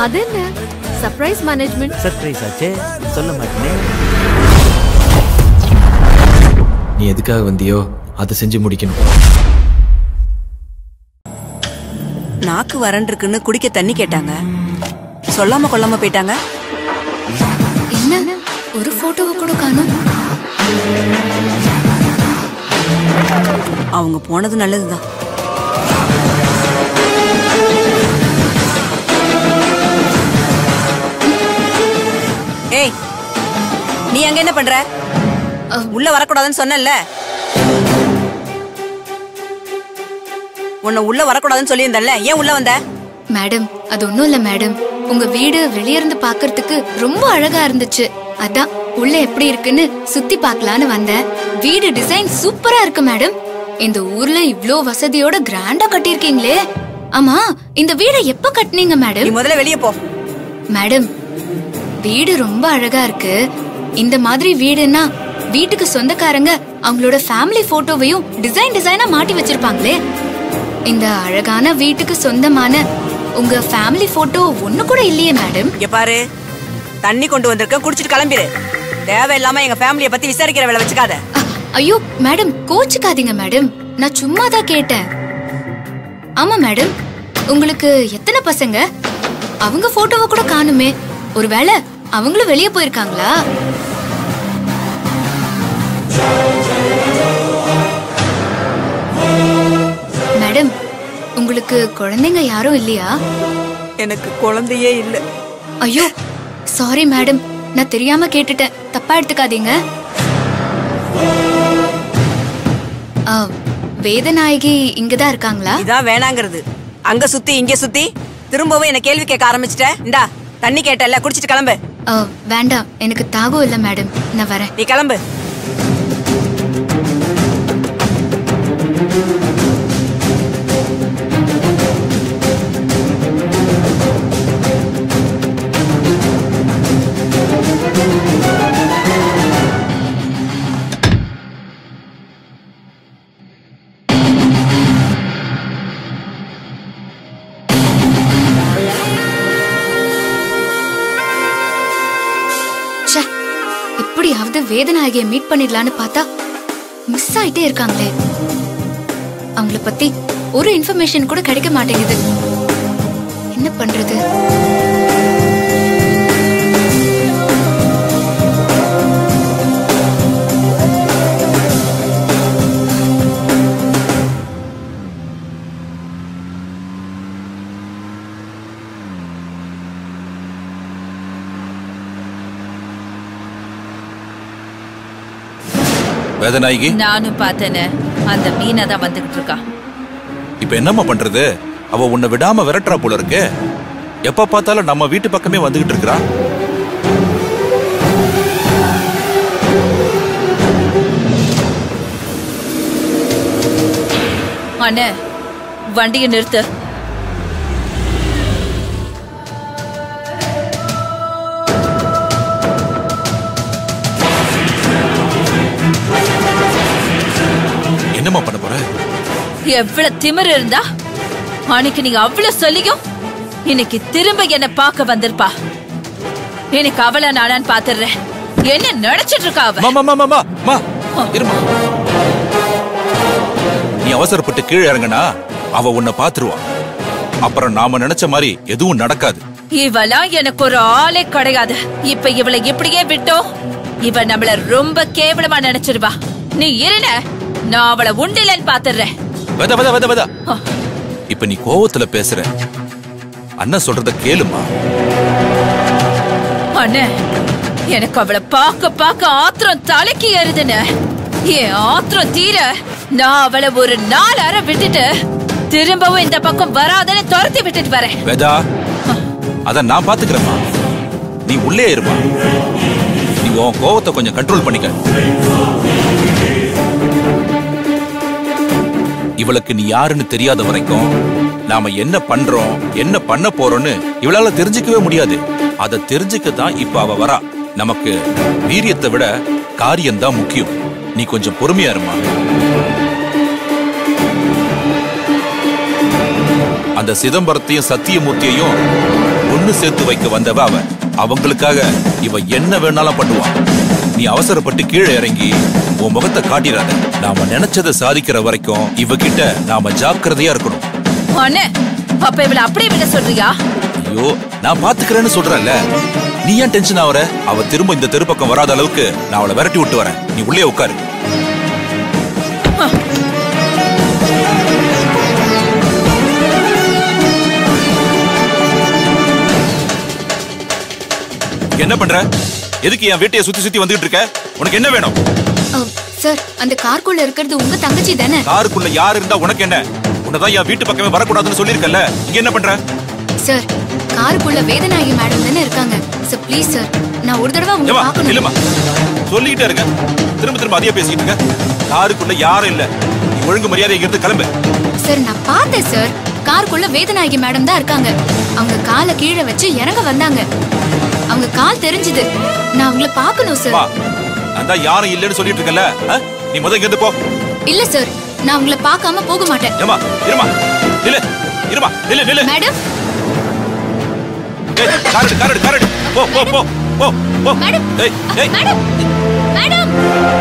அது என்ன surprise management surprise ஆச்சே சொல்ல மாட்டேனே நீ எதுக்காக வந்தியோ அதை செஞ்சு முடிக்கணும் நாக்கு வறண்டிருக்குன்னு குடிக்க தண்ணி கேட்டாங்க சொல்லாம கொள்ளாம போயிட்டாங்க என்ன ஒரு போட்டோவை கூட காணும் அவங்க போனது நல்லதுதான் ஏய் நீ அங்க என்ன பண்ற உள்ள வரக்கூடாதுன்னு சொன்னேன்ல உன்னை உள்ள வரக்கூடாதுன்னு சொல்லியிருந்தல்ல ஏன் உள்ள வந்த மேடம் அது ஒண்ணும் இல்ல மேடம் உங்க வீடு வெளிய இருந்து பாக்குறதுக்கு ரொம்ப அழகா இருந்துச்சு அதான் உள்ள எப்படி இருக்குன்னு சுத்தி பார்க்கலான்னு வந்தேன் வீடு டிசைன் சூப்பரா இருக்கு மேடம் இந்த ஊர்ல இவ்ளோ வசதியோட கிராண்டா கட்டியிருக்கீங்களே ஆமா இந்த வீடை எப்ப கட்டுனீங்க நீ மேடம் முதல்ல வெளியே போ மேடம் வீடு ரொம்ப அழகா இருக்கு இந்த மாதிரி வீடுன்னா வீட்டுக்கு சொந்தக்காரங்க அவங்களோட ஃபேமிலி போட்டோவையும் டிசைன் டிசைனா மாட்டி வச்சிருப்பாங்களே இந்த அழகான வீட்டுக்கு சொந்தமான உங்க ஃபேமிலி போட்டோ ஒண்ணு கூட இல்லையே மேடம் இங்க பாரு தண்ணி கொண்டு வந்திருக்க குடிச்சிட்டு கிளம்பிடு தேவையில்லாம எங்க ஃபேமிலிய பத்தி விசாரிக்கிற வேலை வச்சுக்காத அ, ஐயோ மேடம் கோச்சுக்காதீங்க மேடம் நான் சும்மா தான் கேட்டேன் ஆமா மேடம் உங்களுக்கு எத்தனை பசங்க அவங்க போட்டோவை கூட காணுமே ஒருவேளை அவங்களும் வெளியே போயிருக்காங்களா மேடம் உங்களுக்கு குழந்தைங்க யாரும் இல்லையா எனக்கு குழந்தையே இல்ல ஐயோ சாரி மேடம் நான் தெரியாம கேட்டுட்டேன் தப்பா எடுத்துக்காதீங்க ஆ, வேதநாயகி இங்கதான் இருக்காங்களா இதான் வேணாங்கிறது அங்க சுத்தி இங்க சுத்தி திரும்பவும் என்ன கேள்வி கேட்க ஆரம்பிச்சிட்ட இந்தா தண்ணி கேட்டல குடிச்சிட்டு கிளம்பு ஆ, வேண்டாம் எனக்கு தாகம் இல்ல மேடம் நான் வரேன் நீ கிளம்பு ச்சே எப்படியாவது வேதநாயகியை மீட் பண்ணிடலான்னு பார்த்தா மிஸ் ஆயிட்டே இருக்காங்களே அவங்கள பத்தி ஒரு இன்ஃபர்மேஷன் கூட கிடைக்க மாட்டேங்குது என்ன பண்றது வேதநாயகி நானும் பார்த்தேனே அந்த மீனா தான் வந்துகிட்டு இருக்கா இப்ப என்னம்மா பண்றது அவ உன்னை விடாம விரட்டுறா போல இருக்கு எப்ப பார்த்தாலும் நம்ம வீட்டு பக்கமே வந்துகிட்டு இருக்கிறா அண்ணே வண்டியை நிறுத்து என்னம்மா பண்ண போற எவ்வளவு திமிரு இருந்தா அன்னைக்கு நீங்க அவ்வளவு சொல்லியும் இன்னைக்கு திரும்ப என்ன பார்க்க வந்திருப்பா எனக்கு அவள நானான்னு பாத்துடுறேன் என்ன நினைச்சிட்டு இருக்கா அவ மா மா மா மா மா இருமா நீ அவசரப்பட்டு கீழே இறங்குனா அவ உன்னை பாத்துருவா அப்புறம் நாம நினைச்ச மாதிரி எதுவும் நடக்காது இவளாம் எனக்கு ஒரு ஆளே கிடையாது இப்ப இவளை இப்படியே விட்டோம் இவ நம்மள ரொம்ப கேவலமா நினைச்சிருவா நீ இருன நான் அவளை உண்டிலன்னு பாத்துடுறேன் வத வத வத வத இப்ப நீ கோவத்துல பேசுற அண்ணன் சொல்றத கேளுமா அண்ணே எனக்கு அவளை பார்க்க பார்க்க ஆத்திரம் தலைக்கு ஏறுதுன்னு என் ஆத்திரம் தீர நான் அவளை ஒரு நாலு அரை விட்டுட்டு திரும்பவும் இந்த பக்கம் வராதன்னு துரத்தி விட்டுட்டு வரேன் வேதா அத நான் பாத்துக்கிறேம்மா நீ உள்ளே இருமா நீ உன் கோவத்தை கொஞ்சம் கண்ட்ரோல் பண்ணிக்க இவளுக்கு நீ யாருன்னு தெரியாத வரைக்கும் நாம என்ன பண்றோம் என்ன பண்ண போறோம்னு இவளால தெரிஞ்சுக்கவே முடியாது அதை தெரிஞ்சுக்க தான் இப்ப அவ வரா நமக்கு வீரியத்தை விட காரியம்தான் முக்கியம் நீ கொஞ்சம் பொறுமையா இருமா அந்த சிதம்பரத்தையும் சத்தியமூர்த்தியையும் ஒண்ணு சேர்த்து வைக்க வந்தவ அவ அவங்களுக்காக இவ என்ன வேணாலும் பண்ணுவான் நீ அவசரப்பட்டு கீழே இறங்கி உன் முகத்தை காட்டிடாத நாம நினைச்சதை சாதிக்கிற வரைக்கும் இவகிட்ட நாம ஜாக்கிரதையா இருக்கணும் அண்ணே அப்ப இவள அப்படியே விட சொல்றியா ஐயோ நான் பாத்துக்கிறேன்னு சொல்றேன்ல நீ ஏன் டென்ஷன் ஆவற அவ திரும்ப இந்த தெரு பக்கம் வராத அளவுக்கு நான் அவளை விரட்டி விட்டு வரேன் நீ உள்ளே உட்காரு என்ன பண்ற எதுக்கு என் வீட்டைய சுத்தி சுத்தி வந்துகிட்டு இருக்க உனக்கு என்ன வேணும் அ, சார் அந்த கார்க்குள்ள இருக்கிறது உங்க தங்கச்சி தானே காருக்குள்ள யார் இருந்தா உனக்கு என்ன உன்னதான் என் வீட்டு பக்கமே வரக்கூடாதுன்னு சொல்லியிருக்கல இங்க என்ன பண்ற சார் காருக்குள்ள வேதநாயகி மேடம் தானே இருக்காங்க சார் ப்ளீஸ் சார் நான் ஒரு தடவை உங்களை ஏமா பார்க்கணும் இல்லம்மா சொல்லிக்கிட்டே இருக்க திரும்ப திரும்ப அதையே பேசிக்கிட்டு இருக்க காருக்குள்ள யாரும் இல்ல நீ ஒழுங்கு மரியாதை இங்க இருந்து கிளம்பு சார் நான் பார்த்தேன் சார் காருக்குள்ள வேதநாயகி மேடம் தான் இருக்காங்க அவங்க காலை கீழே வச்சு இறங்க வந்தாங்க அவங்க கால் தெரிஞ்சுது நான் அவங்கள பார்க்கணும் வா சார் நான் தான் யாரும் இல்லைன்னு சொல்லிட்டு இருக்கல நீ முத இங்க இருந்து போ இல்ல சார் நான் அவங்கள பார்க்காம போக மாட்டேன் ஏமா இருமா நில்லு இருமா நில்லு நில்லு மேடம் ஏய் காரடு காரடு காரடு போ போ போ போ போ மேடம் ஏய் ஏய் மேடம் மேடம்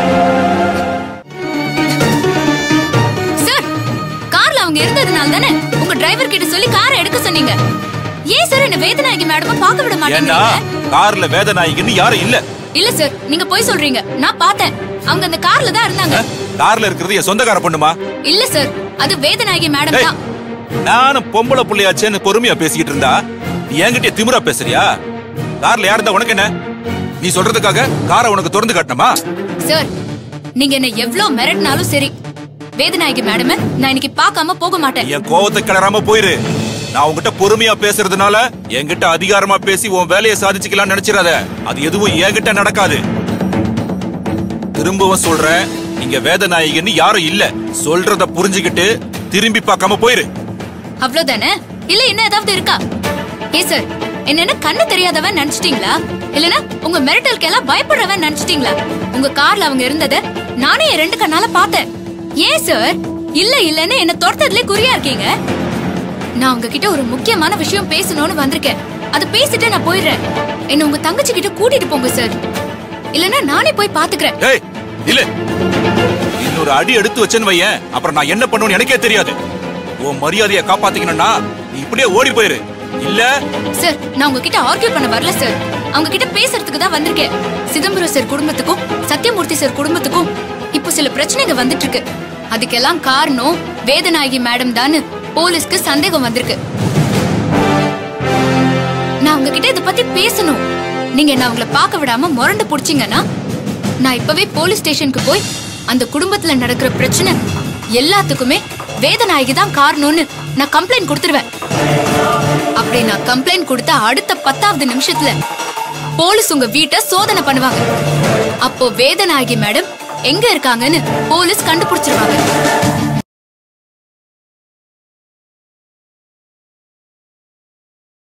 சார் கார்ல அவங்க இருந்ததுனால தானே உங்க டிரைவர் கிட்ட சொல்லி காரை எடுக்க சொன்னீங்க ஏன் சார் என்ன வேதநாயகி மேடமா பார்க்க விட ஏன்னா மாட்டேங்கிறீங்க கார்ல வேதநாயகின்னு யாரும் இல்ல இல்ல சார் நீங்க போய் சொல்றீங்க நான் பார்த்தேன் அவங்க அந்த கார்ல தான் இருந்தாங்க கார்ல இருக்கிறது என் சொந்தக்கார பொண்ணுமா இல்ல சார் அது வேதநாயகி மேடம் ஏய், தான் நானும் பொம்பளை புள்ளையாச்சேன்னு பொறுமையா பேசிக்கிட்டு இருந்தா நீ என்கிட்ட திமிரா பேசுறியா கார்ல யார் இருந்தா உனக்கு என்ன நீ சொல்றதுக்காக காரை உனக்கு திறந்து காட்டணுமா சார் நீங்க என்ன எவ்வளவு மிரட்டினாலும் சரி வேதநாயகி மேடம் நான் இன்னைக்கு பார்க்காம போக மாட்டேன் என் கோவத்தை கிளறாம போயிரு நான் உன்கிட்ட பொறுமையா பேசுறதுனால என்கிட்ட அதிகாரமா பேசி உன் வேலையை சாதிச்சுக்கலாம்னு நினைச்சிடாத அது எதுவும் என்கிட்ட நடக்காது திரும்பவும் சொல்றேன் இங்க வேதநாயகின்னு யாரும் இல்ல சொல்றத புரிஞ்சுக்கிட்டு திரும்பி பார்க்காம போயிரு அவ்வளவுதானே இல்ல என்ன ஏதாவது இருக்கா ஏ சார் என்ன கண்ணு தெரியாதவன் நினைச்சிட்டீங்களா இல்லனா உங்க மிரட்டலுக்கு எல்லாம் பயப்படுறவன் நினைச்சிட்டீங்களா உங்க கார்ல அவங்க இருந்தத நானே என் ரெண்டு கண்ணால பார்த்தேன் ஏன் சார் இல்ல இல்லன்னு என்ன துரத்ததுல குறியா இருக்கீங்க நான் உங்ககிட்ட ஒரு முக்கியமான விஷயம் பேசணும்னு வந்திருக்கேன் அது பேசிட்டு நான் போயிடுறேன் என்ன உங்க தங்கச்சி கிட்ட கூட்டிட்டு போங்க சார் இல்லனா நானே போய் பாத்துக்கிறேன் ஏய் இல்ல இன்னொரு அடி எடுத்து வச்சேன்னு வையேன் அப்புறம் நான் என்ன பண்ணுவேன்னு எனக்கே தெரியாது உன் மரியாதையை காப்பாத்திக்கணும்னா நீ இப்படியே ஓடி போயிரு இல்ல சார் நான் உங்ககிட்ட ஆர்கியூ பண்ண வரல சார் அவங்க கிட்ட பேசுறதுக்கு தான் வந்திருக்கேன் சிதம்பரம் சார் குடும்பத்துக்கும் சத்யமூர்த்தி சார் குடும்பத்துக்கும் இப்போ சில பிரச்சனைங்க வந்துட்டு இருக்கு அதுக்கெல்லாம் காரணம் வேதநாயகி மேடம் தான் போலீஸ்க்கு சந்தேகம் வந்திருக்கு நான் உங்ககிட்ட இத பத்தி பேசணும் நீங்க என்ன அவங்கள பார்க்க விடாம முரண்டு புடிச்சீங்கன்னா நான் இப்பவே போலீஸ் ஸ்டேஷனுக்கு போய் அந்த குடும்பத்துல நடக்கிற பிரச்சனை எல்லாத்துக்குமே வேதநாயகி தான் காரணம்னு நான் கம்ப்ளைண்ட் கொடுத்துருவேன் அப்படி நான் கம்ப்ளைண்ட் கொடுத்த அடுத்த பத்தாவது நிமிஷத்துல போலீஸ் உங்க வீட்டை சோதனை பண்ணுவாங்க அப்போ வேதநாயகி மேடம் எங்க இருக்காங்கன்னு போலீஸ் கண்டுபிடிச்சிருவாங்க